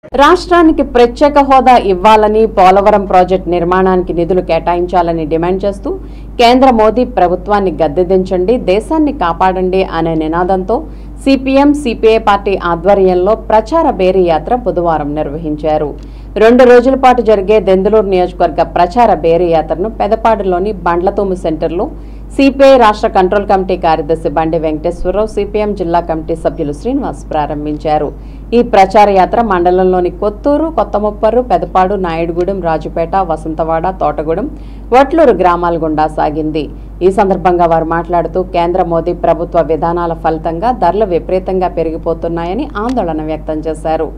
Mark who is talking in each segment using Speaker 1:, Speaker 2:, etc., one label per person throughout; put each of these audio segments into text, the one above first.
Speaker 1: రాష్ట్రానికి ప్రత్యేక హోదా ఇవ్వాలని పోలవరం ప్రాజెక్టు నిర్మాణానికి నిధులు కేటాయించాలని డిమాండ్ చేస్తూ కేంద్ర మోదీ ప్రభుత్వాన్ని గద్దెదించండి దేశాన్ని కాపాడండి అనే నినాదంతో సిపిఎం సిపిఐ పార్టీ ఆధ్వర్యంలో ప్రచార బేరీ యాత్ర బుధవారం నిర్వహించారు రెండు రోజుల పాటు జరిగే దెందులూరు నియోజకవర్గ ప్రచార బేరీ యాత్రను పెదపాడులోని బండ్లతూము సెంటర్లో సిపిఐ రాష్ట్ర కంట్రోల్ కమిటీ కార్యదర్శి బండి వెంకటేశ్వరరావు సిపిఎం జిల్లా కమిటీ సభ్యులు శ్రీనివాస్ ప్రారంభించారు ఈ ప్రచార యాత్ర మండలంలోని కొత్తూరు కొత్తముప్పరు పెదపాడు నాయుడుగూడెం రాజుపేట వసంతవాడ తోటగూడెం వట్లూరు గ్రామాల గుండా సాగింది ఈ సందర్భంగా వారు మాట్లాడుతూ కేంద్ర మోదీ ప్రభుత్వ విధానాల ఫలితంగా ధరలు విపరీతంగా పెరిగిపోతున్నాయని ఆందోళన వ్యక్తం చేశారు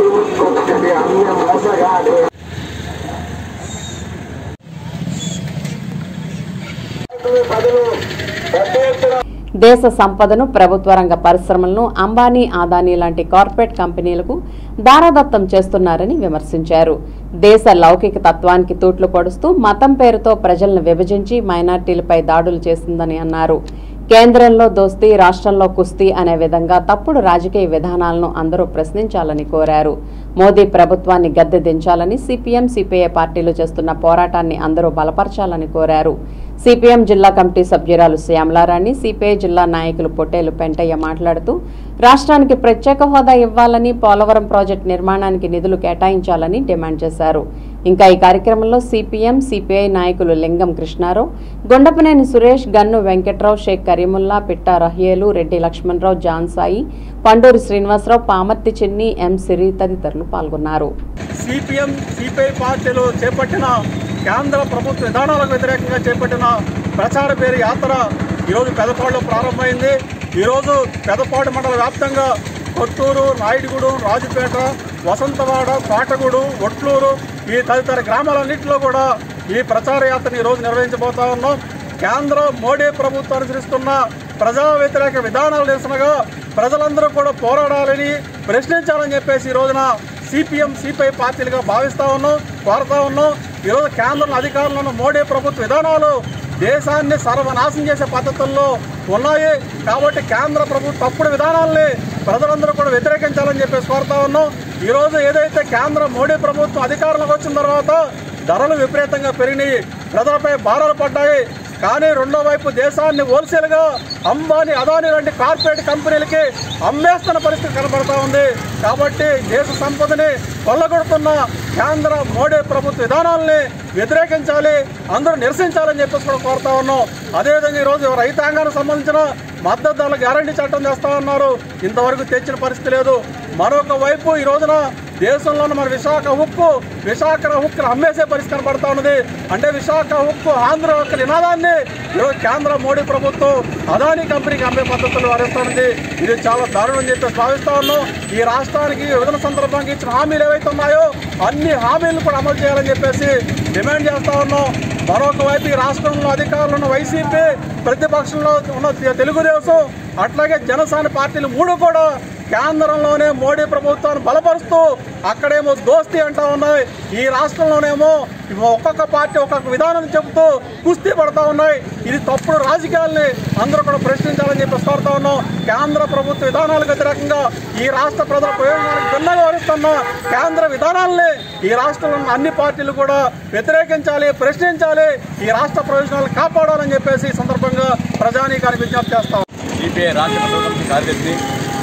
Speaker 1: దేశ సంపదను ప్రభుత్వ రంగ పరిశ్రమలను అంబానీ ఆదానీ లాంటి కార్పొరేట్ కంపెనీలకు దారాదత్తం చేస్తున్నారని విమర్శించారు దేశ లౌకిక తత్వానికి తూట్లు పొడుస్తూ మతం పేరుతో ప్రజలను విభజించి మైనార్టీలపై దాడులు చేసిందని అన్నారు కేంద్రంలో దోస్తీ రాష్ట్రంలో కుస్తీ అనే విధంగా తప్పుడు రాజకీయ విధానాలను అందరూ ప్రశ్నించాలని కోరారు మోదీ ప్రభుత్వాన్ని గద్దె దించాలని సిపిఎం సిపిఐ పార్టీలు చేస్తున్న పోరాటాన్ని అందరూ బలపరచాలని కోరారు సిపిఎం జిల్లా కమిటీ సభ్యురాలు శ్యామలారాణి సిపిఐ జిల్లా నాయకులు పొట్టేలు పెంటయ్య మాట్లాడుతూ రాష్ట్రానికి ప్రత్యేక హోదా ఇవ్వాలని పోలవరం ప్రాజెక్టు నిర్మాణానికి నిధులు కేటాయించాలని డిమాండ్ చేశారు ఇంకా ఈ కార్యక్రమంలో సిపిఎం సిపిఐ నాయకులు లింగం కృష్ణారావు గొండపనేని సురేష్ గన్ను వెంకట్రావు షేక్ కరీముల్లా పిట్టా రహియేలు రెడ్డి లక్ష్మణరావు జాన్సాయి పండూరి శ్రీనివాసరావు పామర్తి చిన్ని ఎం సిరి తదితరులు పాల్గొన్నారు
Speaker 2: సిపిఎం సిపిఐ పార్టీలు చేపట్టిన కేంద్ర ప్రభుత్వ విధానాలకు వ్యతిరేకంగా చేపట్టిన ప్రచార పేరు యాత్ర ఈరోజు పెదపాడులో ప్రారంభమైంది ఈరోజు పెదపాడు మండల వ్యాప్తంగా కొత్తూరు నాయుడుగూడెం రాజుపేట వసంతవాడ కోటగూడు ఒట్లూరు ఈ తదితర గ్రామాలన్నింటిలో కూడా ఈ ప్రచార యాత్రని ఈరోజు నిర్వహించబోతా ఉన్నాం కేంద్ర మోడీ ప్రభుత్వం అనుసరిస్తున్న ప్రజా వ్యతిరేక విధానాలు నిరసనగా ప్రజలందరూ కూడా పోరాడాలని ప్రశ్నించాలని చెప్పేసి ఈ రోజున సిపిఎం సిపిఐ పార్టీలుగా భావిస్తా ఉన్నాం కోరుతా ఉన్నాం ఈరోజు కేంద్రంలో అధికారంలో ఉన్న మోడీ ప్రభుత్వ విధానాలు దేశాన్ని సర్వనాశనం చేసే పద్ధతుల్లో ఉన్నాయి కాబట్టి కేంద్ర ప్రభుత్వ తప్పుడు విధానాల్ని ప్రజలందరూ కూడా వ్యతిరేకించాలని చెప్పేసి కోరుతా ఉన్నాం ఈరోజు ఏదైతే కేంద్ర మోడీ ప్రభుత్వం అధికారంలోకి వచ్చిన తర్వాత ధరలు విపరీతంగా పెరిగినాయి ప్రజలపై భారాలు పడ్డాయి కానీ రెండో వైపు దేశాన్ని హోల్సేల్గా అంబానీ అదానీ లాంటి కార్పొరేట్ కంపెనీలకి అమ్మేస్తున్న పరిస్థితి కనబడతా ఉంది కాబట్టి దేశ సంపదని కొల్లగొడుతున్న కేంద్ర మోడీ ప్రభుత్వ విధానాల్ని వ్యతిరేకించాలి అందరూ నిరసించాలని చెప్పేసి కూడా కోరుతా ఉన్నాం అదేవిధంగా ఈరోజు రైతాంగానికి సంబంధించిన మద్దతు ధరల గ్యారంటీ చట్టం చేస్తా ఉన్నారు ఇంతవరకు తెచ్చిన పరిస్థితి లేదు మరొక వైపు ఈ రోజున దేశంలోని మన విశాఖ ఉక్కు విశాఖ ఉక్కును అమ్మేసే పరిస్థితి కనబడతా ఉన్నది అంటే విశాఖ ఉక్కు ఆంధ్ర యొక్క నినాదాన్ని ఈరోజు కేంద్ర మోడీ ప్రభుత్వం అదానీ కంపెనీకి అమ్మే పద్ధతులు వారిస్తున్నది ఇది చాలా దారుణం అని చెప్పేసి భావిస్తా ఉన్నాం ఈ రాష్ట్రానికి విభజన సందర్భంగా ఇచ్చిన హామీలు ఏవైతే ఉన్నాయో అన్ని హామీలను కూడా అమలు చేయాలని చెప్పేసి డిమాండ్ చేస్తా ఉన్నాం మరొక వైపు ఈ రాష్ట్రంలో అధికారులు ఉన్న వైసీపీ ప్రతిపక్షంలో ఉన్న తెలుగుదేశం అట్లాగే జనసేన పార్టీలు మూడు కూడా కేంద్రంలోనే మోడీ ప్రభుత్వాన్ని బలపరుస్తూ అక్కడేమో దోస్తీ అంటా ఉన్నాయి ఈ రాష్ట్రంలోనేమో ఒక్కొక్క పార్టీ ఒక్కొక్క విధానం చెబుతూ కుస్తీ పడతా ఉన్నాయి ఇది తప్పుడు రాజకీయాల్ని అందరూ కూడా ప్రశ్నించాలని చెప్పి కోరుతా ఉన్నాం కేంద్ర ప్రభుత్వ విధానాలకు వ్యతిరేకంగా ఈ రాష్ట్ర ప్రజల ప్రయోజనాలకు భిన్నంగా వహిస్తున్న కేంద్ర విధానాల్ని ఈ రాష్ట్రంలో ఉన్న అన్ని పార్టీలు కూడా వ్యతిరేకించాలి ప్రశ్నించాలి ఈ రాష్ట్ర ప్రయోజనాలు కాపాడాలని చెప్పేసి ఈ సందర్భంగా ప్రజానీకానికి విజ్ఞప్తి చేస్తాం
Speaker 3: సిపిఐ రాష్ట్ర ప్రధాన కమిటీ కార్యదర్శి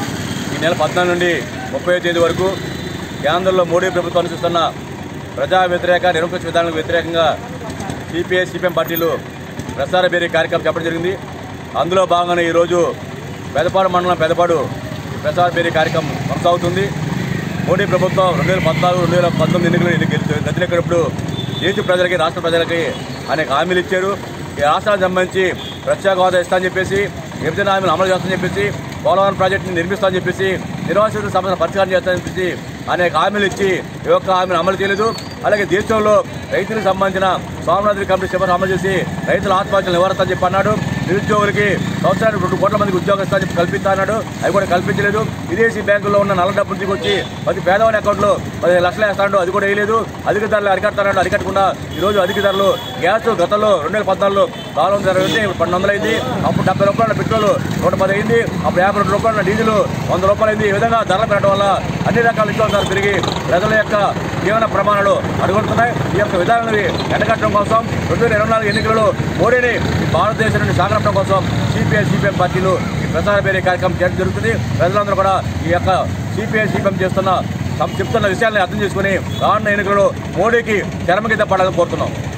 Speaker 3: ఈ నెల పద్నాలుగు నుండి ముప్పై తేదీ వరకు కేంద్రంలో మోడీ ప్రభుత్వం అనుసరిస్తున్న ప్రజా వ్యతిరేక నిరంకుశ విధానాలకు వ్యతిరేకంగా సిపిఐ సిపిఎం పార్టీలు ప్రసార బేరీ కార్యక్రమం చెప్పడం జరిగింది అందులో భాగంగానే ఈరోజు పెదపాడు మండలం పెదపాడు ప్రసార బేరీ కార్యక్రమం కొనసాగుతుంది మోడీ ప్రభుత్వం రెండు వేల పద్నాలుగు రెండు వేల పంతొమ్మిది ఎన్నికలు గదిలెక్కినప్పుడు దేశ ప్రజలకి రాష్ట్ర ప్రజలకి అనేక హామీలు ఇచ్చారు ఈ రాష్ట్రానికి సంబంధించి ప్రత్యేక హోదా ఇస్తా అని చెప్పేసి విభజన హామీలు అమలు చేస్తామని చెప్పేసి పోలవరం ప్రాజెక్టుని నిర్మిస్తామని చెప్పేసి నిర్వాసితుల సమస్యను పరిష్కారం చేస్తామని చెప్పేసి అనేక హామీలు ఇచ్చి ఈ యొక్క హామీలు అమలు చేయలేదు అలాగే దేశంలో రైతులకు సంబంధించిన స్వామినాథుడి కమిటీ శిబిరం అమలు చేసి రైతుల ఆత్మహత్యలు నివారిస్తామని చెప్పి అన్నాడు నిరుద్యోగులకి సంవత్సరానికి రెండు కోట్ల మందికి ఉద్యోగస్తాన్ని చెప్పి కల్పిస్తా అన్నాడు అవి కూడా కల్పించలేదు విదేశీ బ్యాంకుల్లో ఉన్న నల్ల డబ్బులు తీసుకొచ్చి ప్రతి పేదవాని అకౌంట్లో పదిహేను లక్షలు వేస్తాడు అది కూడా వేయలేదు అధిక ధరలు అరికడతాడు అరికట్టకుండా ఈ రోజు అధిక ధరలు గ్యాస్ గతంలో రెండు వేల పద్నాలుగులో నాలుగు వందల ఇరవై ఉంది ఇప్పుడు పన్నెండు వందలు అయింది అప్పుడు డెబ్బై రూపాయల పెట్రోల్ నూట పది అయింది అప్పుడు యాభై రెండు రూపాయల డీజిల్ వంద రూపాయలు అయింది ఈ విధంగా ధరలు పెరగడం వల్ల అన్ని రకాల నిత్యావసరాలు పెరిగి ప్రజల యొక్క జీవన ప్రమాణాలు అడుగుతున్నాయి ఈ యొక్క విధానాన్ని ఎండగట్టడం కోసం రెండు వేల ఇరవై నాలుగు ఎన్నికలలో మోడీని ఈ భారతదేశం నుండి సాగనప్పడం కోసం సిపిఐ సిపిఎం పార్టీలు ఈ ప్రచార పేరే కార్యక్రమం చేయడం జరుగుతుంది ప్రజలందరూ కూడా ఈ యొక్క సిపిఐ సిపిఎం చేస్తున్న తమ చెప్తున్న విషయాన్ని అర్థం చేసుకుని రానున్న ఎన్నికలలో మోడీకి తెరమగిద్ద పడాలని కోరుతున్నాం